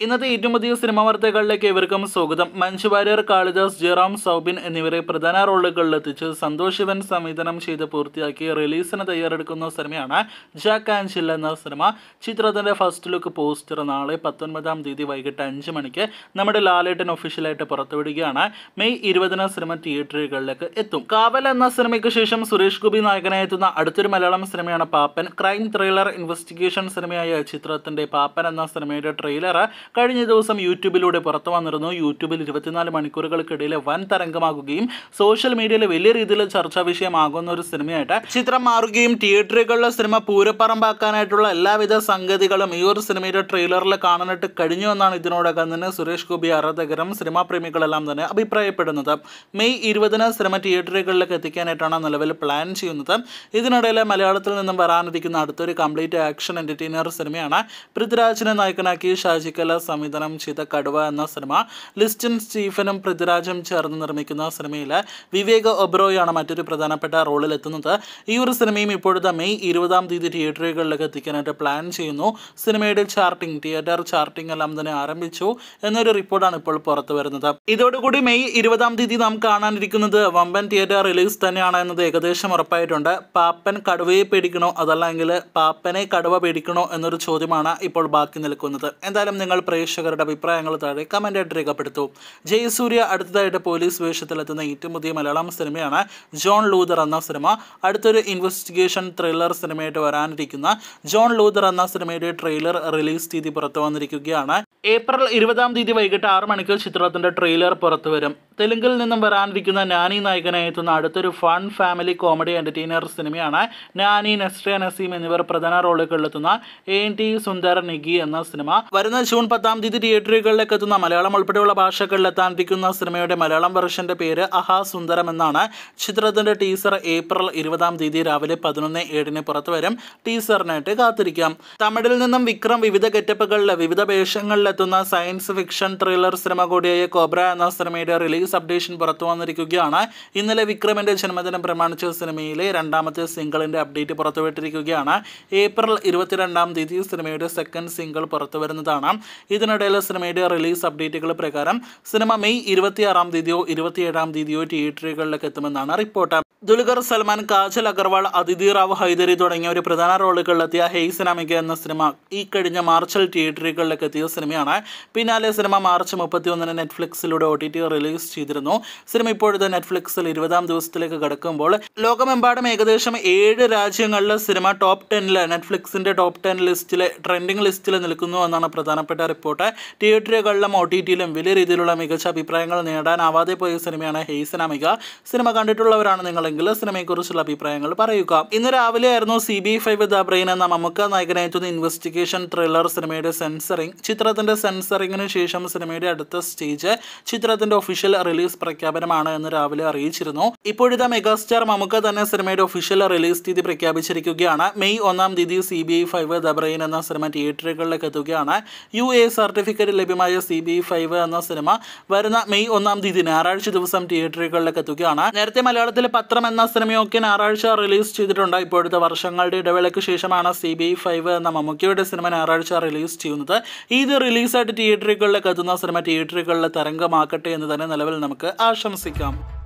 ഇന്നത്തെ ഏറ്റവും പുതിയ സിനിമാ വാർത്തകളിലേക്ക് ഇവർക്കും സ്വാഗതം മഞ്ജു വാര്യർ കാളിദാസ് ജയറാം സൗബിൻ എന്നിവരെ പ്രധാന റോളുകളിലെത്തിച്ച് സന്തോഷ് ശിവൻ സംവിധാനം ചെയ്ത് പൂർത്തിയാക്കി റിലീസിന് തയ്യാറെടുക്കുന്ന സിനിമയാണ് ജാക്ക് ആൻഡ് ചിൽ എന്ന സിനിമ ചിത്രത്തിന്റെ ഫസ്റ്റ് ലുക്ക് പോസ്റ്റർ നാളെ പത്തൊൻപതാം തീയതി വൈകിട്ട് അഞ്ച് മണിക്ക് നമ്മുടെ ലാലേട്ടൻ ഒഫീഷ്യലായിട്ട് പുറത്തുവിടുകയാണ് മെയ് ഇരുപതിന് സിനിമ തിയേറ്ററുകളിലേക്ക് എത്തും കാവൽ എന്ന സിനിമയ്ക്ക് ശേഷം സുരേഷ് ഗോപി നായകനായി എത്തുന്ന അടുത്തൊരു മലയാളം സിനിമയാണ് പാപ്പൻ ക്രൈം ത്രില്ലർ ഇൻവെസ്റ്റിഗേഷൻ സിനിമയായ ചിത്രത്തിന്റെ പാപ്പൻ എന്ന സിനിമയുടെ ട്രെയിലർ കഴിഞ്ഞ ദിവസം യൂട്യൂബിലൂടെ പുറത്തു വന്നിരുന്നു യൂട്യൂബിൽ ഇരുപത്തിനാല് മണിക്കൂറുകൾക്കിടയിൽ വൻ തരംഗമാകുകയും സോഷ്യൽ മീഡിയയിൽ വലിയ രീതിയിൽ ചർച്ചാ വിഷയമാകുന്ന ഒരു സിനിമയായിട്ട് ചിത്രം മാറുകയും തിയേറ്ററുകളിലെ സിനിമ പൂരപ്പറമ്പാക്കാനായിട്ടുള്ള എല്ലാവിധ സംഗതികളും ഈ ഒരു സിനിമയുടെ ട്രെയിലറിൽ കാണാനായിട്ട് കഴിഞ്ഞു എന്നാണ് ഇതിനോടകം തന്നെ സുരേഷ് ഗോപി ആരാധകരും സിനിമാ പ്രേമികളെല്ലാം തന്നെ അഭിപ്രായപ്പെടുന്നത് മെയ് ഇരുപതിന് സിനിമ തിയേറ്ററുകളിലേക്ക് എത്തിക്കാനായിട്ടാണ് നിലവിൽ പ്ലാൻ ചെയ്യുന്നത് ഇതിനിടയിൽ മലയാളത്തിൽ നിന്നും വരാനിരിക്കുന്ന അടുത്തൊരു കംപ്ലീറ്റ് ആക്ഷൻ എൻ്റർടൈനർ സിനിമയാണ് പൃഥ്വിരാജിനെ നായകനാക്കി ഷാജിക്കല സംവിധാനം ചെയ്ത കടുവ എന്ന സിനിമ ലിസ്റ്റിൻ സ്റ്റീഫനും പൃഥ്വിരാജും ചേർന്ന് നിർമ്മിക്കുന്ന സിനിമയിൽ വിവേക് ഒബ്രോയാണ് മറ്റൊരു പ്രധാനപ്പെട്ട റോളിൽ എത്തുന്നത് ഈ ഒരു സിനിമയും ഇപ്പോഴത്തെ മെയ് ഇരുപതാം തീയതി തിയേറ്ററുകളിലേക്ക് എത്തിക്കാനായിട്ട് പ്ലാൻ ചെയ്യുന്നു സിനിമയുടെ ചാർട്ടിംഗ് തിയേറ്റർ ചാർട്ടിംഗ് എല്ലാം തന്നെ ആരംഭിച്ചു എന്നൊരു റിപ്പോർട്ടാണ് ഇപ്പോൾ പുറത്തു വരുന്നത് ഇതോടുകൂടി മെയ് ഇരുപതാം തീയതി നാം കാണാനിരിക്കുന്നത് വമ്പൻ തിയേറ്റർ റിലീസ് തന്നെയാണ് എന്നത് ഏകദേശം ഉറപ്പായിട്ടുണ്ട് പാപ്പൻ കടുവയെ പേടിക്കണോ അതല്ലെങ്കിൽ പാപ്പനെ കടുവ പേടിക്കണോ എന്നൊരു ചോദ്യമാണ് ഇപ്പോൾ ബാക്കി നിൽക്കുന്നത് എന്തായാലും നിങ്ങൾ പ്രേക്ഷകരുടെ അഭിപ്രായങ്ങൾ താഴെ കമൻ്റായിട്ട് രേഖപ്പെടുത്തൂ ജയസൂര്യ അടുത്തതായിട്ട് പോലീസ് വേഷത്തിലെത്തുന്ന ഏറ്റവും പുതിയ മലയാളം സിനിമയാണ് ജോൺ ലൂതർ എന്ന സിനിമ അടുത്തൊരു ഇൻവെസ്റ്റിഗേഷൻ ത്രില്ലർ സിനിമയായിട്ട് വരാനിരിക്കുന്ന ജോൺ ലൂതർ എന്ന സിനിമയുടെ ട്രെയിലർ റിലീസ് തീയതി പുറത്തു വന്നിരിക്കുകയാണ് ഏപ്രിൽ ഇരുപതാം തീയതി വൈകിട്ട് ആറ് മണിക്ക് ചിത്രത്തിന്റെ ട്രെയിലർ പുറത്തു വരും തെലുങ്കിൽ നിന്നും വരാനിരിക്കുന്ന നാനി നായകനായി എത്തുന്ന അടുത്തൊരു ഫൺ ഫാമിലി കോമഡി എന്റർടൈനർ സിനിമയാണ് നാനി നസ്രിയ നസീം എന്നിവർ പ്രധാന റോളുകളിലെത്തുന്ന എ എൻ ടി സുന്ദർ നിഗി എന്ന സിനിമ വരുന്ന ജൂൺ പത്താം തീയതി തിയേറ്ററുകളിലേക്ക് എത്തുന്ന മലയാളം ഉൾപ്പെടെയുള്ള ഭാഷകളിൽ എത്താനിരിക്കുന്ന സിനിമയുടെ മലയാളം വെർഷന്റെ പേര് അഹാ സുന്ദരം എന്നാണ് ചിത്രത്തിന്റെ ടീസർ ഏപ്രിൽ ഇരുപതാം തീയതി രാവിലെ പതിനൊന്ന് ഏഴിന് പുറത്തു വരും ടീസറിനായിട്ട് കാത്തിരിക്കാം തമിഴിൽ നിന്നും വിക്രം വിവിധ ഗെറ്റപ്പുകളിൽ വിവിധ വേഷങ്ങളിലെത്തുന്ന സയൻസ് ഫിക്ഷൻ ത്രില്ലർ സിനിമ കൂടിയായ കോബ്ര എന്ന സിനിമയുടെ റിലീസ് അപ്ഡേഷൻ പുറത്തു വന്നിരിക്കുകയാണ് ഇന്നലെ വിക്രമിന്റെ ജന്മദിനം പ്രമാണിച്ച സിനിമയിലെ രണ്ടാമത്തെ സിംഗിളിന്റെ അപ്ഡേറ്റ് പുറത്തുവിട്ടിരിക്കുകയാണ് ഏപ്രിൽ ഇരുപത്തിരണ്ടാം തീയതി സിനിമയുടെ സെക്കൻഡ് സിംഗിൾ പുറത്തു വരുന്നതാണ് ഇതിനിടയിൽ സിനിമയുടെ റിലീസ് അപ്ഡേറ്റുകൾ പ്രകാരം സിനിമ മെയ് ഇരുപത്തിയാറാം തീയതിയോ ഇരുപത്തിയേഴാം തീയതിയോ തിയേറ്ററുകളിലേക്ക് എത്തുമെന്നാണ് റിപ്പോർട്ട് ദുൽഖർ സൽമാൻ കാജൽ അഗർവാൾ അതിഥി റാവ് ഹൈദരി തുടങ്ങിയ ഒരു പ്രധാന റോളുകളിലെത്തിയ ഹെയ്സനാമിക എന്ന സിനിമ ഈ കഴിഞ്ഞ മാർച്ചിൽ തിയേറ്ററുകളിലേക്ക് എത്തിയ സിനിമയാണ് പിന്നാലെ സിനിമ മാർച്ച് മുപ്പത്തി ഒന്നിന് നെറ്റ്ഫ്ലിക്സിലൂടെ ഒ ടി ടി റിലീസ് ചെയ്തിരുന്നു സിനിമ ഇപ്പോഴത്തെ നെറ്റ്ഫ്ലിക്സിൽ ഇരുപതാം ദിവസത്തിലേക്ക് കടക്കുമ്പോൾ ലോകമെമ്പാടും ഏകദേശം ഏഴ് രാജ്യങ്ങളിലെ സിനിമ ടോപ്പ് ടെന്നിൽ നെറ്റ്ഫ്ലിക്സിന്റെ ടോപ്പ് ടെൻ ലിസ്റ്റിലെ ട്രെൻഡിംഗ് ലിസ്റ്റിൽ നിൽക്കുന്നു എന്നാണ് പ്രധാനപ്പെട്ട റിപ്പോർട്ട് തിയേറ്ററുകളിലും ഒ ടി ടിയിലും വലിയ രീതിയിലുള്ള മികച്ച അഭിപ്രായങ്ങൾ നേടാനാവാതെ പോയ സിനിമയാണ് ഹെയ്സനാമിക സിനിമ കണ്ടിട്ടുള്ളവരാണ് നിങ്ങളെങ്കിൽ സിനിമയെക്കുറിച്ചുള്ള അഭിപ്രായങ്ങൾ പറയുക ഇന്ന് രാവിലെ ആയിരുന്നു C B five the brain എന്ന മമ്മക്ക നായകനെത്തുന്ന ഇൻവെസ്റ്റിഗേഷൻ ത്രില്ലർ സിനിമയുടെ സെൻസറിങ് ചിത്രത്തിന്റെ സെൻസറിങ്ങിന് ശേഷം സിനിമയുടെ അടുത്ത സ്റ്റേജ് ചിത്രത്തിന്റെ ഒഫീഷ്യൽ റിലീസ് പ്രഖ്യാപനമാണ് എന്ന് രാവിലെ അറിയിച്ചിരുന്നു ഇപ്പോഴത്തെ മെഗാസ്റ്റാർ മമ്മക്ക തന്നെ സിനിമയുടെ ഒഫീഷ്യൽ റിലീസ് തീയതി പ്രഖ്യാപിച്ചിരിക്കുകയാണ് മെയ് ഒന്നാം തീയതി C B I five the brain എന്ന സിനിമ തിയേറ്ററുകളിലേക്ക് എത്തുകയാണ് യു എ സർട്ടിഫിക്കറ്റ് ലഭ്യമായ സി ബി ഐ ഫൈവ് എന്ന സിനിമ വരുന്ന മെയ് ഒന്നാം തീയതി ഞായറാഴ്ച ദിവസം തിയേറ്ററുകളിലേക്ക് എത്തുകയാണ് നേരത്തെ മലയാളത്തിലെ പത്രം എന്ന സിനിമയൊക്കെ ഞായറാഴ്ച റിലീസ് ചെയ്തിട്ടുണ്ട് ഇപ്പോഴത്തെ വർഷങ്ങളുടെ ഇടവേളയ്ക്ക് ശേഷമാണ് സി ബി ഐ ഫൈവ് എന്ന മമ്മൂക്കയുടെ സിനിമ ഞായറാഴ്ച റിലീസ് ചെയ്യുന്നത് ഇത് റിലീസായിട്ട് തിയേറ്ററുകളിലേക്ക് എത്തുന്ന സിനിമ തിയേറ്ററുകളിൽ തരംഗമാക്കട്ടെ എന്ന് തന്നെ നിലവിൽ നമുക്ക് ആശംസിക്കാം